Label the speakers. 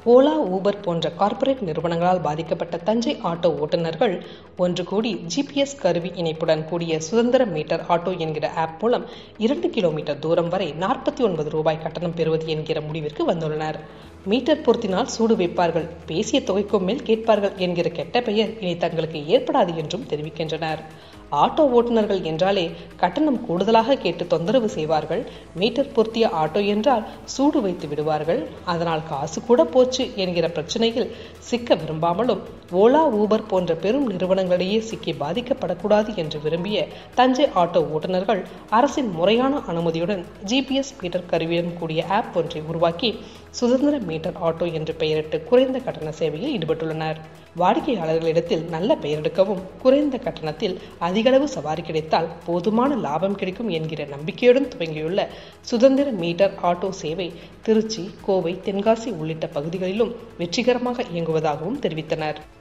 Speaker 1: Ola Uber போன்ற corporate நிறுவனங்களால் பாதிக்கப்பட்ட தஞ்சை ஆட்டோ ஓட்டுநர்கள் ஒன்று கூடி ஜிபிஎஸ் கருவி இணைப்புடன் கூடிய சுதந்திர மீட்டர் ஆட்டோ என்கிற ஆப் மூலம் இரண்டு கிலோமீட்டர் தூரம் வரை நாற்பத்தி ஒன்பது ரூபாய் கட்டணம் பெறுவது என்கிற முடிவிற்கு வந்துள்ளனர் மீட்டர் பொருத்தினால் சூடு வைப்பார்கள் பேசிய தொகைக்கும் மேல் கேட்பார்கள் என்கிற கெட்ட பெயர் இனி தங்களுக்கு ஏற்படாது என்றும் தெரிவிக்கின்றனர் ஆட்டோ ஓட்டுநர்கள் என்றாலே கட்டணம் கூடுதலாக கேட்டு தொந்தரவு செய்வார்கள் மீட்டர் பொருத்திய ஆட்டோ என்றால் சூடு வைத்து விடுவார்கள் அதனால் காசு கூட போச்சு என்கிற பிரச்சனையில் சிக்க விரும்பாமலும் ஓலா ஊபர் போன்ற பெரும் நிறுவனங்களிடையே சிக்கி பாதிக்கப்படக்கூடாது என்று விரும்பிய தஞ்சை ஆட்டோ ஓட்டுநர்கள் அரசின் முறையான அனுமதியுடன் ஜிபிஎஸ் மீட்டர் கருவியுடன் கூடிய ஆப் ஒன்றை உருவாக்கி சுதந்திர மீட்டர் ஆட்டோ என்று பெயரிட்டு குறைந்த கட்டண சேவையில் ஈடுபட்டுள்ளனர் வாடிக்கையாளர்களிடத்தில் நல்ல பெயரெடுக்கவும் குறைந்த கட்டணத்தில் அதிகளவு சவாரி கிடைத்தால் போதுமான லாபம் கிடைக்கும் என்கிற நம்பிக்கையுடன் துவங்கியுள்ள சுதந்திர மீட்டர் ஆட்டோ சேவை திருச்சி கோவை தென்காசி உள்ளிட்ட பகுதிகளிலும் வெற்றிகரமாக இயங்குவதாகவும் தெரிவித்தனர்